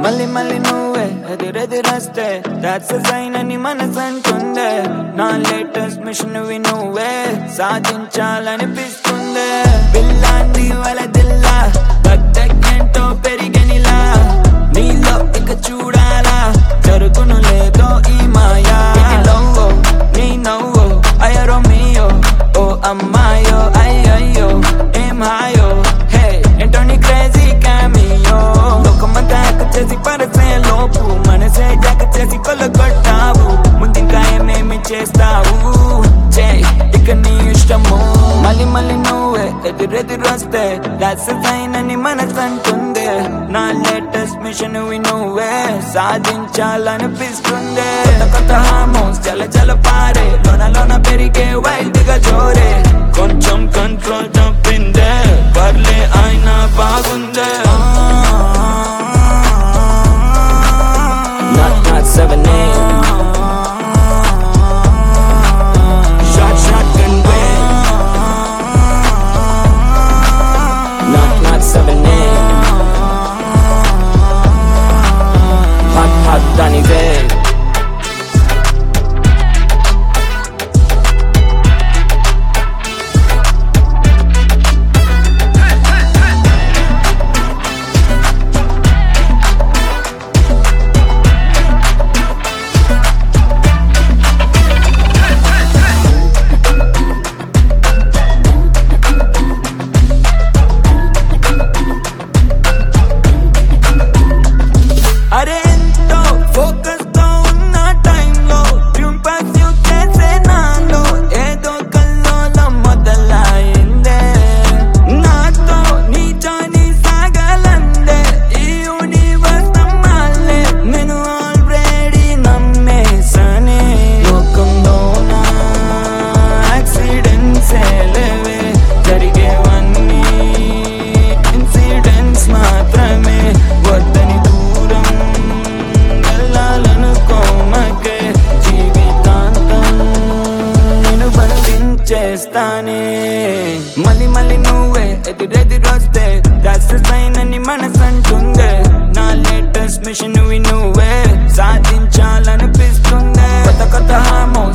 మళ్ళీ మళ్ళీ నువ్వే ఎదురెదురొస్తే దాట్స్ సైన్ అని మనసు అంటుందే నా లేటెస్ట్ మిషన్ వి నువ్వే సాధించాలనిపిస్తుందే పిల్లాంటి వల దిల్లా బద్దెంటో పెరిగనిలా నీలో ఇక చూడాలా జరుగును లేదో ఈ మాయా ఇది లవ్వో నీ నవ్వో అయ్యరో మీయో ఓ అమ్మాయో అయ్యయ్యో ఏం హాయో హే ఏంటో నీ క్రేజీ క్యామియో లోకమంతా హక్కు చేసి పరసే లోపు మనసే జగ చేసి కొల్లగొట్టావు ముందింకా ఏమేమి చేస్తావు చే ఇక నీ ఇష్టము మళ్ళీ మళ్ళీ నువ్వే ఎదురెదురొస్తే దాస్ సైన్ అని మనసు అంటుంది నా లేటెస్ట్ మిషన్ వి నువ్వే సాధించాలనిపిస్తుంది కొత్త కొత్త హార్మోన్స్ చల చల పారే లోన లోన పెరిగే వైల్డ్ గా జోరే కొంచెం కంట్రోల్ తప్పిందే పర్లే అయినా బాగుందే Not, not seven eight. Shot, shotgun way. Not, not seven eight. Hot, hot Danny Bay. అరే ఎంతో ఫోకస్ తో ఉన్న టైంలో ట్యూన్ పర్స్యూ చేసే నాలో ఏదో కల్లోలం మొదలైందే నాతో నీ జాని సాగలందే ఈ యూనివర్స్ నమ్మాలే నేను ఆల్రెడీ నమ్మేసనే లోకంలో నా యాక్సిడెంట్స్ లేవే జరిగేవన్నీ ఇన్సిడెంట్స్ మాత్రమే వద్దని దూరం వెళ్ళాలనుకోమకే జీవితాంతం నేను బంధించేస్తానే మళ్ళీ మళ్ళీ నువ్వే ఎదురెదురొస్తే దాస్ సైన్ అని మనసు అంటుందే నా లేటెస్ట్ మిషన్ వి నువ్వే సాధించాలనిపిస్తుందే కొత్త కొత్త హామో